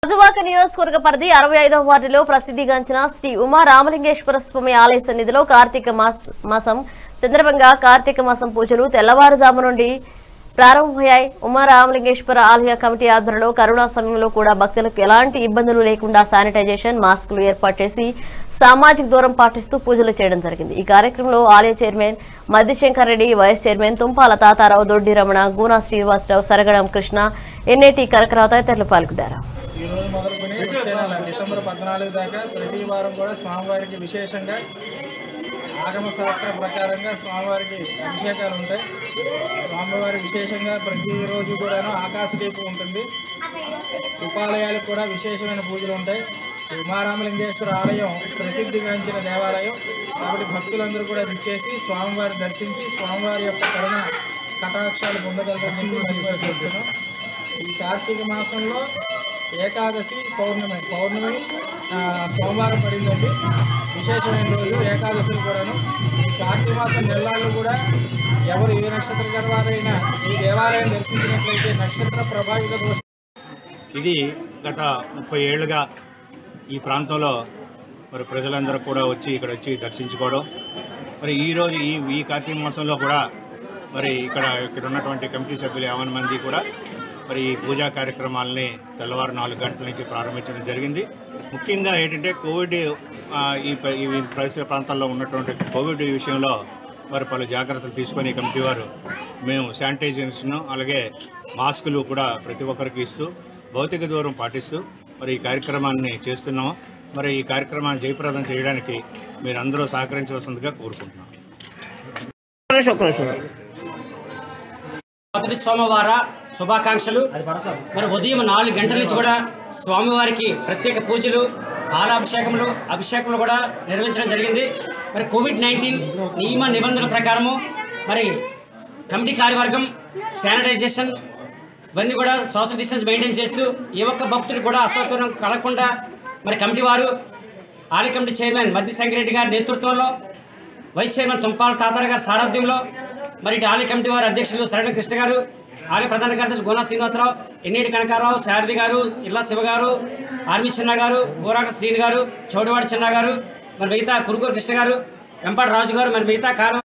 గాజువాక నియోజకవర్గ పరిధి అరవై ఐదవ వార్డులో ప్రసిద్ధిగాంచిన శ్రీ ఉమా రామలింగేశ్వర స్వామి ఆలయ సన్నిధిలో కార్తీక మాస- మాసం సందర్భంగా కార్తీక మాసం పూజలు తెల్లవారుజాము నుండి ప్రారంభమయ్యాయి ఉమా రామలింగేశ్వర ఆలయ కమిటీ ఆధ్వర్యంలో కరోనా సమయంలో కూడా భక్తులకు ఎలాంటి ఇబ్బందులు లేకుండా శానిటైజేషన్ మాస్కులు ఏర్పాటు చేసి సామాజిక దూరం పాటిస్తూ పూజలు చేయడం జరిగింది ఈ కార్యక్రమంలో ఆలయ chairman Maddishankar Reddy vice chairman Tumpala Tatarao Doddi Ramana Goona Srinivasarao Saragadam Krishna Enneti Kanakarao తదితరులు పాల్గొన్నారు ఈ రోజు మొదలుకొని వచ్చే నెల డిసెంబర్ పద్నాలుగు దాకా ప్రతి వారం కూడా స్వామివారికి విశేషంగా ఆగమ శాస్త్ర ప్రకారంగా స్వామివారికి అభిషేకాలు ఉంటాయి స్వామివారి విశేషంగా ప్రతిరోజు కూడాను ఆకాశ దీపం ఉంటుంది ఉపాలయాలకు కూడా విశేషమైన పూజలు ఉంటాయి ఈ ఉమారామలింగేశ్వర ఆలయం ప్రసిద్ధిగాంచిన దేవాలయం కాబట్టి భక్తులందరూ కూడా విచ్చేసి స్వామివారి దర్శించి స్వామివారి యొక్క కరుణ కటాక్షాలు పొందగలరని చెప్పి మరి చెప్తున్నాం ఈ కార్తీక మాసంలో ఏకాదశి పౌర్ణమి పౌర్ణమి ఆ, సోమవారం పడిందండి విశేషమైన రోజు ఏకాదశులు కూడాను ఈ కార్తీక మాసం నెలలు కూడా ఎవరు ఏ నక్షత్ర గర్వారైనా ఈ దేవాలయం దర్శించినట్లయితే నక్షత్ర ప్రభావిత దోష ఇది గత ముప్పై ఏళ్ళుగా ఈ ప్రాంతంలో మరి ప్రజలందరూ కూడా వచ్చి ఇక్కడ వచ్చి దర్శించుకోవడం మరి ఈరోజు ఈ ఈ కార్తీక మాసంలో కూడా మరి ఇక్కడ ఇక్కడ ఉన్నటువంటి కమిటీ సభ్యులు యావన్ మంది కూడా మరి ఈ పూజా కార్యక్రమాలని తెల్లవారు నాలుగు గంటల నుంచి ప్రారంభించడం జరిగింది ముఖ్యంగా ఏంటంటే కోవిడ్ ఆ, ఈ ప- ఈ పరిసర ప్రాంతాల్లో ఉన్నటువంటి కోవిడ్ విషయంలో మరి పలు జాగ్రత్తలు తీసుకొని కమిటీ వారు మేము శానిటైజేషన్ అలాగే మాస్కులు కూడా ప్రతి ఒక్కరికి ఇస్తూ భౌతిక దూరం పాటిస్తూ మరి ఈ కార్యక్రమాన్ని చేస్తున్నాము మరి ఈ కార్యక్రమాన్ని జయప్రదం చేయడానికి మీరందరూ సహకరించవలసిందిగా కోరుకుంటున్నాం మొదటి సోమవార శుభాకాంక్షలు మరి ఉదయం నాలుగు గంటల నుంచి కూడా స్వామివారికి ప్రత్యేక పూజలు పాలాభిషేకములు అభిషేకములు కూడా నిర్వహించడం జరిగింది మరి కోవిడ్ నైన్టీన్ నియమ నిబంధనల ప్రకారము మరి కమిటీ కార్యవర్గం శానిటైజేషన్ ఇవన్నీ కూడా సోషల్ డిస్టెన్స్ మెయింటైన్ చేస్తూ ఏ ఒక్క భక్తుడు కూడా అసౌకర్యం కలగకుండా మరి కమిటీ వారు ఆలయ కమిటీ చైర్మన్ మద్ది సంగిరెడ్డి గారి నేతృత్వంలో వైస్ చైర్మన్ తుంపాల తాతార గారి సారథ్యంలో మరి ఇటు ఆలయ కమిటీ వారి అధ్యక్షులు శరణ కృష్ణ గారు ఆలయ ప్రధాన కార్యదర్శి గోనా శ్రీనివాసరావు ఎన్నేటి కనకారావు శారది గారు ఇల్లా శివ గారు ఆర్మీ చిన్న గారు గోరాక శ్రీని గారు చౌడవాడి చిన్న గారు మరి మిగతా కురుకూరు కృష్ణ గారు వెంపాటి రాజు గారు మరి మిగతా కారు